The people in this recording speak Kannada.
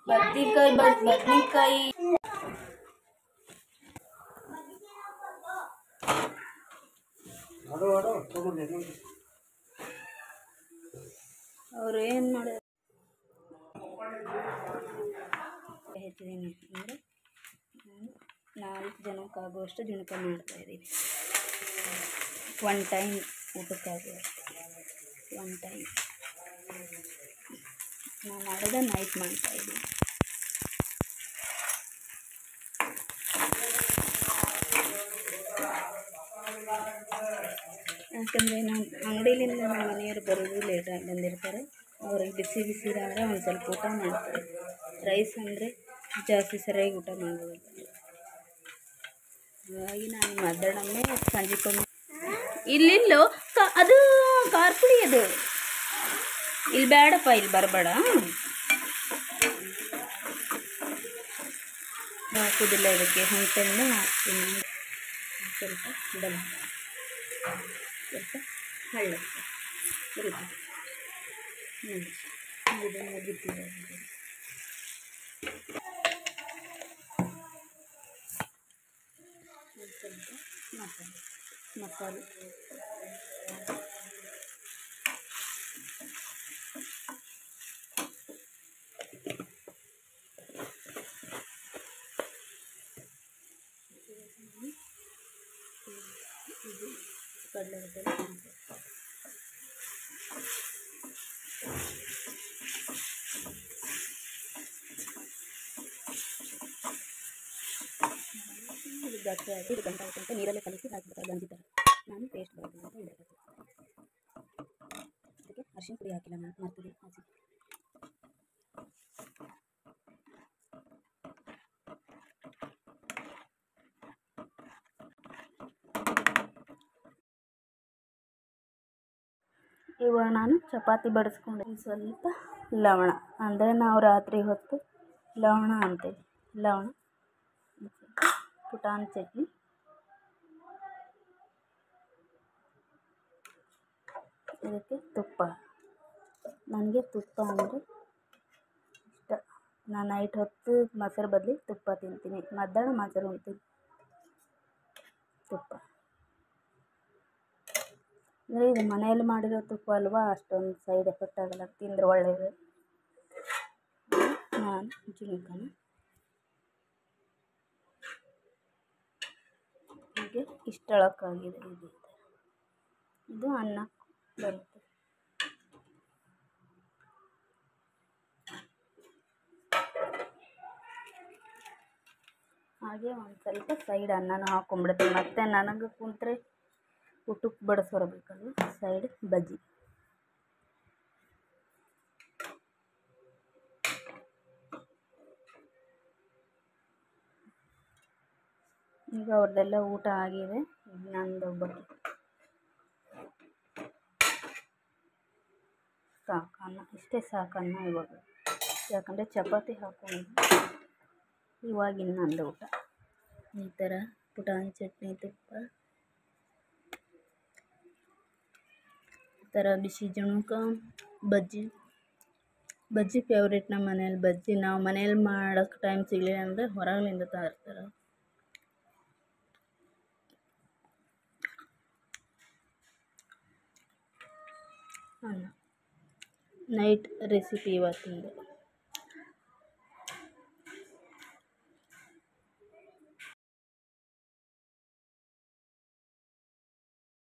ಬದ್ನಿಕಾಯಿ ಬದ್ ಬದ್ನಿಕಾಯಿ ಅವ್ರು ಏನು ಮಾಡಿ ಹೆಚ್ಚಿದ್ದೀನಿ ಅಂದರೆ ನಾಲ್ಕು ಜನಕ್ಕಾಗುವಷ್ಟು ದಿನಕ್ಕೆ ಮಾಡ್ತಾ ಇದ್ದೀನಿ ಒನ್ ಟೈಮ್ ಊಟಕ್ಕಾಗುವಷ್ಟು ಒನ್ ಟೈಮ್ ನಾನು ಮಾಡೋದ ನೈಟ್ ಮಾಡ್ತಾ ಇದ್ದೀನಿ ಯಾಕಂದರೆ ನಾನು ಅಂಗಡಿಲಿಂದ ನಮ್ಮ ಮನೆಯವ್ರು ಬರೋದು ಲೇಟಾಗಿ ಬಂದಿರ್ತಾರೆ ಅವ್ರಿಗೆ ಬಿಸಿ ಬಿಸಿ ಆದರೆ ಒಂದು ಸ್ವಲ್ಪ ಊಟ ಮಾಡ್ತಾರೆ ರೈಸ್ ಅಂದರೆ ಜಾಸ್ತಿ ಸರಿಯಾಗಿ ಊಟ ಮಾಡ್ಬೋದು ಹಾಗಾಗಿ ನಾನು ಮಧ್ಯಾಹ್ನವೇ ಸಂಜೆಕೊಮ್ಮೆ ಇಲ್ಲಿಲ್ಲೋ ಕ ಅದು ಖಾರ ಪುಡಿ ಅದು ಇಲ್ಲಿ ಬೇಡಪ್ಪ ಇಲ್ಲಿ ಬರಬೇಡ ಹಾಕೋದಿಲ್ಲ ಇದಕ್ಕೆ ಹುಂಟೆಣ್ಣೆ ಹಾಕ್ತೀನಿ ಸ್ವಲ್ಪ ಬೆಲ್ಲ ಸ್ವಲ್ಪ ಹಳ್ಳ ರುಚಿ ಹ್ಞೂ ಇದನ್ನು ಬಿಟ್ಟಿದೆ ಸ್ವಲ್ಪ ಮಸಾಲೆ ಮಸಾಲೆ ಇದು ಕಡಲೆಗಡ್ಡೆ ಇದು ಗಟ್ಟಿ ಆಗಿ ಇದು ಗಂಟೆ ಆಗುತ್ತೆ ನೀರಲ್ಲೇ ಕಲಿಸಿ ಹಾಕಿಬಿಡ್ತಾರೆ ಗಂಜಿ ಥರ ನಾನು ಟೇಸ್ಟ್ ಬರೋದಿಲ್ಲ ಅಂತ ಇಡಬೇಕು ಅದಕ್ಕೆ ಅರಿಶಿನ ಪುಡಿ ಹಾಕಿಲ್ಲ ನಾನು ಮರ್ತಿದ್ದೆ ಹಾಕಿ ಇವಾಗ ನಾನು ಚಪಾತಿ ಬಡಿಸ್ಕೊಂಡೆ ಸ್ವಲ್ಪ ಲವಣ ಅಂದರೆ ನಾವು ರಾತ್ರಿ ಹೊತ್ತು ಲವಣ ಅಂತೀವಿ ಲವಣ ಪುಟಾಣಿ ಚಟ್ನಿ ಇದಕ್ಕೆ ತುಪ್ಪ ನನಗೆ ತುಪ್ಪ ಅಂದರೆ ಇಷ್ಟ ನಾನು ನೈಟ್ ಹೊತ್ತು ಮೊಸರು ಬದಲಿ ತುಪ್ಪ ತಿಂತೀನಿ ಮಧ್ಯಾಹ್ನ ಮೊಸರು ಉಣ್ತೀನಿ ತುಪ್ಪ ಅಂದರೆ ಇದು ಮನೆಯಲ್ಲಿ ಮಾಡಿರೋ ತುಪ್ಪ ಅಲ್ವಾ ಅಷ್ಟೊಂದು ಸೈಡ್ ಎಫೆಕ್ಟ್ ಆಗಲ್ಲ ತಿಂದರೆ ಒಳ್ಳೆಯದು ನಾನು ಜಿಂಕನ ಹೀಗೆ ಇಷ್ಟಳಕ್ಕಾಗಿದೆ ಇದು ಇದು ಅನ್ನ ಬರುತ್ತೆ ಹಾಗೆ ಒಂದು ಸ್ವಲ್ಪ ಸೈಡ್ ಅನ್ನನೂ ಹಾಕ್ಕೊಂಬಿಡ್ತೀನಿ ಮತ್ತೆ ನನಗೆ ಕುಂತ್ರೆ ಊಟಕ್ಕೆ ಬಡಿಸ್ಬರ್ಬೇಕಲ್ವ ಸೈಡ್ ಬಜ್ಜಿ ಈಗ ಅವ್ರದ್ದೆಲ್ಲ ಊಟ ಆಗಿದೆ ಈಗ ನಂದು ಒಬ್ಬಟ್ಟು ಸಾಕು ಅನ್ನ ಇಷ್ಟೇ ಸಾಕು ಅನ್ನ ಇವಾಗ ಯಾಕಂದರೆ ಚಪಾತಿ ಹಾಕೊಂಡಿದ್ದೆ ಇವಾಗಿನ ನಂದು ಊಟ ಈ ಥರ ಪುಟಾಣಿ ಚಟ್ನಿ ತುಪ್ಪ ಈ ಥರ ಬಿಸಿ ಜುಣುಕ ಬಜ್ಜಿ ಬಜ್ಜಿ ಫೇವ್ರೇಟ್ ನಮ್ಮ ಮನೇಲಿ ಬಜ್ಜಿ ನಾವು ಮನೇಲಿ ಮಾಡೋಕ್ಕೆ ಟೈಮ್ ಸಿಗಲಿಲ್ಲ ಅಂದರೆ ಹೊರಗಲಿಂದ ತರ್ತಾರೆ ಅನ್ನ ನೈಟ್ ರೆಸಿಪಿ ಇವತ್ತಿಂದು